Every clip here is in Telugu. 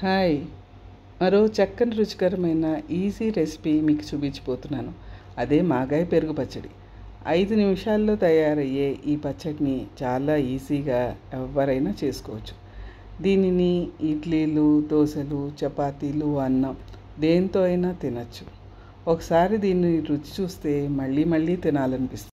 హాయ్ మరో చక్కని రుచికరమైన ఈజీ రెసిపీ మీకు చూపించిపోతున్నాను అదే మాగాయ పెరుగు పచ్చడి ఐదు నిమిషాల్లో తయారయ్యే ఈ పచ్చడిని చాలా ఈజీగా ఎవరైనా చేసుకోవచ్చు దీనిని ఇడ్లీలు దోశలు చపాతీలు అన్నం దేంతో అయినా తినచ్చు ఒకసారి దీన్ని రుచి చూస్తే మళ్ళీ మళ్ళీ తినాలనిపిస్తుంది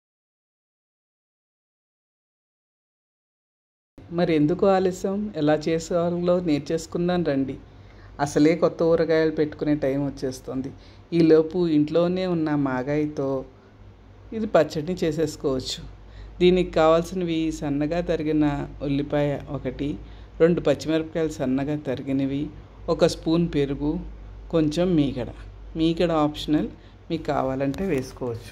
మరి ఎందుకు ఆలస్యం ఎలా చేసుకోవాలో నేర్చేసుకుందాం రండి అసలే కొత్త ఊరగాయలు పెట్టుకునే టైం వచ్చేస్తుంది ఈలోపు ఇంట్లోనే ఉన్న మాగాయతో ఇది పచ్చడిని చేసేసుకోవచ్చు దీనికి కావాల్సినవి సన్నగా తరిగిన ఉల్లిపాయ ఒకటి రెండు పచ్చిమిరపకాయలు సన్నగా తరిగినవి ఒక స్పూన్ పెరుగు కొంచెం మీగడ మీగడ ఆప్షనల్ మీకు కావాలంటే వేసుకోవచ్చు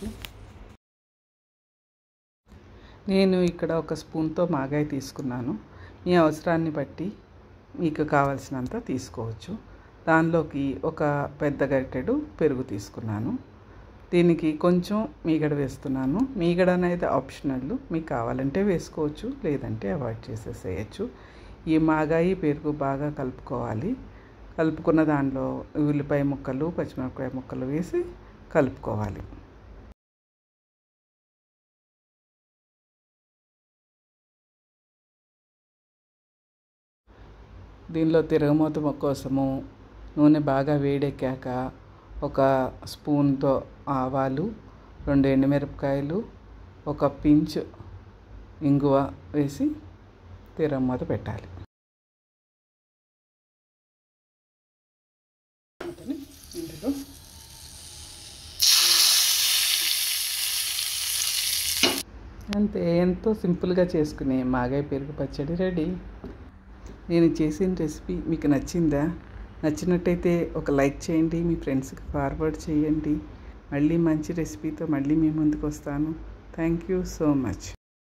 నేను ఇక్కడ ఒక స్పూన్తో మాగాయ తీసుకున్నాను మీ అవసరాన్ని బట్టి మీకు కావలసినంత తీసుకోవచ్చు దానిలోకి ఒక పెద్ద గరిటెడు పెరుగు తీసుకున్నాను దీనికి కొంచెం మీగడ వేస్తున్నాను మీగడ అనేది ఆప్షనల్ మీకు కావాలంటే వేసుకోవచ్చు లేదంటే అవాయిడ్ చేసేసేయచ్చు ఈ మాగాయి పెరుగు బాగా కలుపుకోవాలి కలుపుకున్న దానిలో ఉల్లిపాయ ముక్కలు పచ్చిమిరపకాయ ముక్కలు వేసి కలుపుకోవాలి దీనిలో తిరగమూత కోసము నూనె బాగా వేడెక్కాక ఒక స్పూన్తో ఆవాలు రెండు ఎండుమిరపకాయలు ఒక పించ్ ఇంగువ వేసి తిరగమూత పెట్టాలి ఇందులో అంతే ఎంతో సింపుల్గా చేసుకునే మాగాయ పెరుగు పచ్చడి రెడీ నేను చేసిన రెసిపీ మీకు నచ్చిందా నచ్చినట్టయితే ఒక లైక్ చేయండి మీ ఫ్రెండ్స్కి ఫార్వర్డ్ చేయండి మళ్ళీ మంచి రెసిపీతో మళ్ళీ మీ ముందుకు వస్తాను థ్యాంక్ యూ సో మచ్